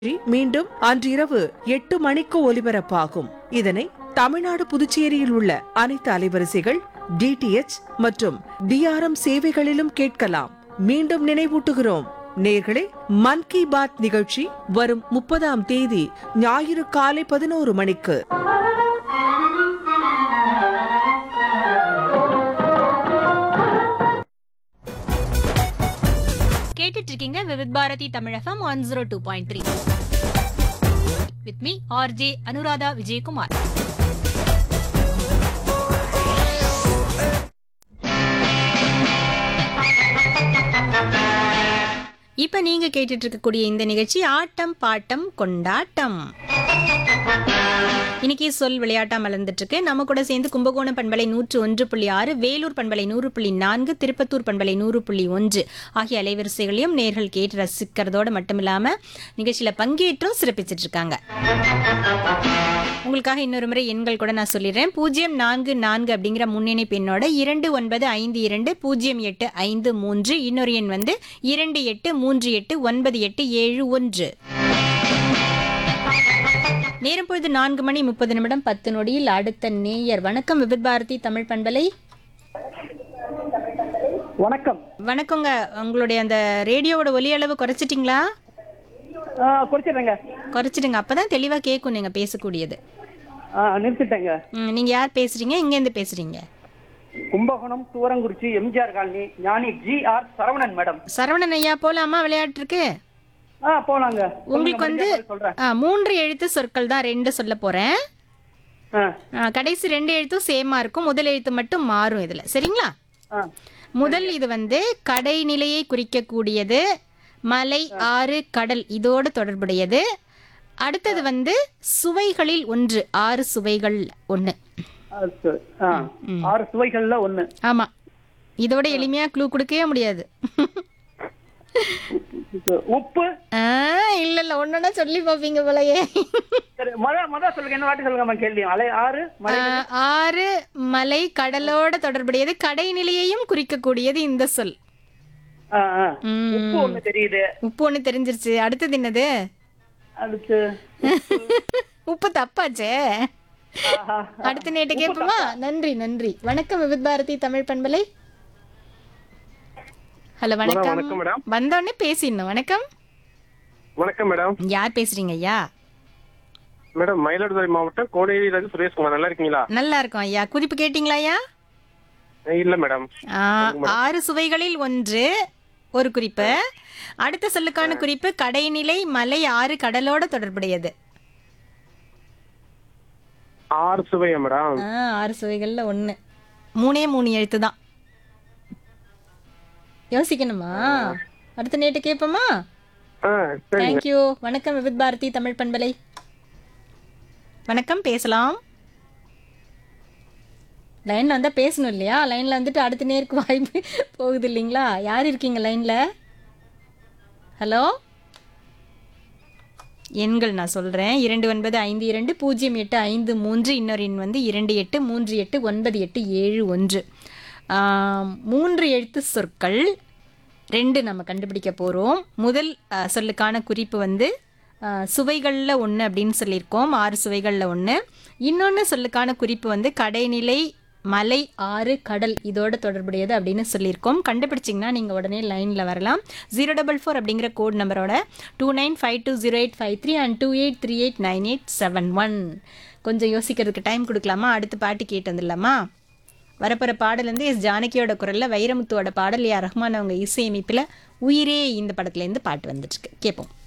மீண்டும் அன்றிரவு எட்டு மணிக்கு ஒலிபரப்பாகும் இதனை தமிழ்நாடு புதுச்சேரியில் உள்ள அனைத்து அலைவரிசைகள் டிடிஎச் மற்றும் டிஆர்எம் சேவைகளிலும் கேட்கலாம் மீண்டும் நினைவூட்டுகிறோம் நேர்களே மன் கி பாத் நிகழ்ச்சி வரும் முப்பதாம் தேதி ஞாயிறு காலை பதினோரு மணிக்கு கேட்டுட்டு இருக்கீங்க Vividh Bharati Tamilagam one zero two point three with me RJ Anuradha Vijayakumar இப்ப நீங்க கேட்டுட்டு இருக்கக்கூடிய இந்த நிகழ்ச்சி ஆட்டம் பாட்டம் கொண்டாட்டம் இன்னைக்கு சொல் விளையாட்டா மலர்ந்துட்டு இருக்கு நம்ம கூட சேர்ந்து கும்பகோணம் பண்பலை நூற்று ஒன்று புள்ளி ஆறு வேலூர் பண்பலை நூறு புள்ளி நான்கு திருப்பத்தூர் பண்பலை நூறு புள்ளி ஒன்று ஆகிய அலைவரிசைகளையும் நேர்கள் கேட்டு ரசிக்கிறதோடு மட்டும் இல்லாம நிகழ்ச்சியில பங்கேற்றும் சிறப்பிச்சிட்டு இருக்காங்க உங்களுக்காக இன்னொரு முறை எண்கள் கூட நான் சொல்லிடுறேன் பூஜ்ஜியம் நான்கு நான்கு அப்படிங்கிற முன்னிணைப்பு எண்ணோட இரண்டு ஒன்பது ஐந்து இரண்டு பூஜ்ஜியம் எட்டு ஐந்து மூன்று இன்னொரு எண் வந்து இரண்டு எட்டு மூன்று எட்டு ஒன்பது எட்டு ஏழு ஒன்று நேரம் பொழுது நான்கு மணி முப்பது நிமிடம் பத்து நொடியில் அடுத்த நேயர் வணக்கம் விபித் பாரதி தமிழ் பண்பலை வணக்கம் வணக்கங்க உங்களுடைய அந்த ரேடியோவோட ஒலி அளவு குறைச்சிட்டிங்களா ஆ, குறைச்சிடுறேங்க குறைச்சிடுங்க அப்பதான் தெளிவா கேட்கும் நீங்க பேசக்கூடியது ஆ, நிறுத்திட்டேங்க ம், நீங்க யார் பேசுறீங்க எங்கேருந்து பேசுறீங்க Kumbakonam Thurangurichi MGR colony Gnani G R Saravanan madam Saravanan ஐயா போலாமா விளையாட்டுருக்கு ஆ போலாங்க உங்களுக்கு வந்து சொல்றேன் ஆ, மூன்று எழுத்து சொற்கள் தான் ரெண்டு சொல்ல போறேன் ஆ, ஆ, கடைசி ரெண்டு எழுத்தும் சேமா இருக்கும் முதல் எழுத்து மட்டும் மாறும் இதுல சரிங்களா ஆ. முதல் இது வந்து கடைநிலையை குறிக்கக்கூடியது மலை ஆறு கடல் இதோடு தொடர்புடையது அடுத்தது வந்து சுவைகளில் ஒன்று ஆறு சுவைகள் ஒன்று ஆ, சரி. ஆ, ஆறு சுவைகள்ல ஒண்ணு ஆமா இதோட எளிமையா க்ளூ கொடுக்கவே முடியாது இது உப்பு ஆ, இல்ல இல்ல ஒன்னொன்னா சொல்லி பார்ப்பீங்க போலயே சரி மொத மொத சொல்லுங்க என்ன வாட்டி சொல்லுங்க கேள்வி அலை ஆறு மலை ஆ, ஆறு மலை கடலோட தொடர்புடையது கடைநிலையையும் குறிக்கக்கூடியது இந்த சொல் ஆ, ஆ. ம். உப்பு ஒண்ணு தெரியுது உப்பு ஒண்ணு தெரிஞ்சிருச்சு அடுத்தது என்னது அடுத்து உப்பு தப்பாச்சே ஆஹா. அடுத்த நேட்டு கேட்போமா நன்றி நன்றி வணக்கம் விவித் பாரதி தமிழ் பண்பலை ஹலோ வணக்கம் வணக்கம் மேடம். வந்தோடனே பேசிடணும் வணக்கம் வணக்கம் மேடம் யார் பேசுறீங்க ஐயா மேடம் மயிலாடுதுறை மாவட்டம் கோடையிலிருந்து சுரேஷ்குமார் நல்லா இருக்கீங்களா நல்லா இருக்கும் ஐயா குறிப்பு கேட்டிங்களா ஐயா இல்ல மேடம் ஆ, ஆறு சுவைகளில் ஒன்று ஒரு குறிப்பு அடுத்த சொல்லுக்கான குறிப்பு கடைநிலை மலை ஆறு கடலோட தொடர்புடையது ஆறு சுவையா மேடம் ஆ, ஆறு சுவைகள்ல ஒண்ணு மூணே மூணு எழுத்து தான் யோசிக்கணுமா அடுத்த நேட்டு கேட்போமா ஆ சரி தேங்க்யூ வணக்கம் விவித் பாரதி தமிழ் பண்பலை வணக்கம் பேசலாம் லைன்ல வந்தா பேசணும் இல்லையா லைன்ல வந்துட்டு அடுத்த நேருக்கு வாய்ப்பு போகுது இல்லைங்களா யார் இருக்கீங்க லைன்ல ஹலோ எண்கள் நான் சொல்கிறேன் இரண்டு ஒன்பது ஐந்து இரண்டு பூஜ்ஜியம் எட்டு ஐந்து மூன்று இன்னொரு எண் வந்து இரண்டு எட்டு மூன்று எட்டு ஒன்பது எட்டு ஏழு ஒன்று ஆம், மூன்று எழுத்து சொற்கள் ரெண்டு நம்ம கண்டுபிடிக்க போகிறோம் முதல் ஆ, சொல்லுக்கான குறிப்பு வந்து சுவைகளில் ஒன்று அப்படின்னு சொல்லியிருக்கோம் ஆறு சுவைகளில் ஒன்று இன்னொன்று சொல்லுக்கான குறிப்பு வந்து கடைநிலை மலை ஆறு கடல் இதோட தொடர்புடையது அப்படின்னு சொல்லியிருக்கோம் கண்டுபிடிச்சிங்கன்னா நீங்கள் உடனே லைனில் வரலாம் ஜீரோ டபுள் ஃபோர் அப்படிங்கிற கோட் நம்பரோட two nine five two zero eight five three and two eight three eight nine eight seven one கொஞ்சம் யோசிக்கிறதுக்கு டைம் கொடுக்கலாமா அடுத்து பாட்டு கேட்டு வந்துடலாமா வரப்போகிற பாடல் வந்து எஸ் ஜானகியோட குரலில் வைரமுத்துவோட பாடல் ஏ ரஹ்மான் அவங்க இசையமைப்பில் உயிரே இந்த படத்துலேருந்து பாட்டு வந்துட்டுருக்கு கேட்போம்